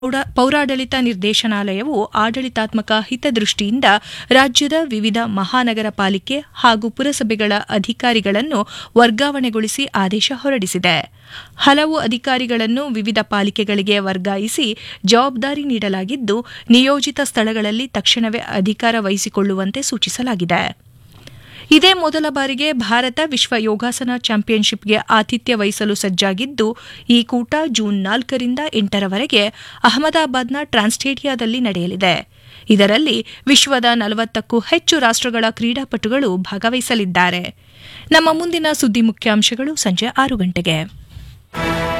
ಪೌಡ- ಪೌರಾಡಳಿತ ನಿರ್ದೇಶನಾಲಯವು ಆಡಳಿತಾತ್ಮಕ ಹಿತದೃಷ್ಟಿಯಿಂದ ರಾಜ್ಯದ ವಿವಿಧ ಮಹಾನಗರ ಪಾಲಿಕೆ ಹಾಗೂ ಪುರಸಭೆಗಳ ಅಧಿಕಾರಿಗಳನ್ನು ವರ್ಗಾವಣೆಗೊಳಿಸಿ ಆದೇಶ ಹೊರಡಿಸಿದೆ ಹಲವು ಅಧಿಕಾರಿಗಳನ್ನು ವಿವಿಧ ಪಾಲಿಕೆಗಳಿಗೆ ವರ್ಗಾಯಿಸಿ ಜವಾಬ್ದಾರಿ ನೀಡಲಾಗಿದ್ದು ನಿಯೋಜಿತ ಸ್ಥಳಗಳಲ್ಲಿ ತಕ್ಷಣವೇ ಅಧಿಕಾರ ವಹಿಸಿಕೊಳ್ಳುವಂತೆ ಸೂಚಿಸಲಾಗಿದೆ ಇದೇ ಮೊದಲ ಬಾರಿಗೆ ಭಾರತ ವಿಶ್ವ ಯೋಗಾಸನ ಚಾಂಪಿಯನ್ಶಿಪ್ಗೆ ಆತಿಥ್ಯ ವಹಿಸಲು ಸಜ್ಜಾಗಿದ್ದು ಈ ಕೂಟ ಜೂನ್ ನಾಲ್ಕರಿಂದ ಎಂಟರವರೆಗೆ ಅಹಮದಾಬಾದ್ನ ಟ್ರಾನ್ಸ್ಟೇಡಿಯಾದಲ್ಲಿ ನಡೆಯಲಿದೆ ಇದರಲ್ಲಿ ವಿಶ್ವದ ನಲವತ್ತಕ್ಕೂ ಹೆಚ್ಚು ರಾಷ್ಟ್ರಗಳ ಕ್ರೀಡಾಪಟುಗಳು ಭಾಗವಹಿಸಲಿದ್ದಾರೆ ನಮ್ಮ ಮುಂದಿನ ಸುದ್ದಿ ಮುಖ್ಯಾಂಶಗಳು ಸಂಜೆ ಆರು ಗಂಟೆಗೆ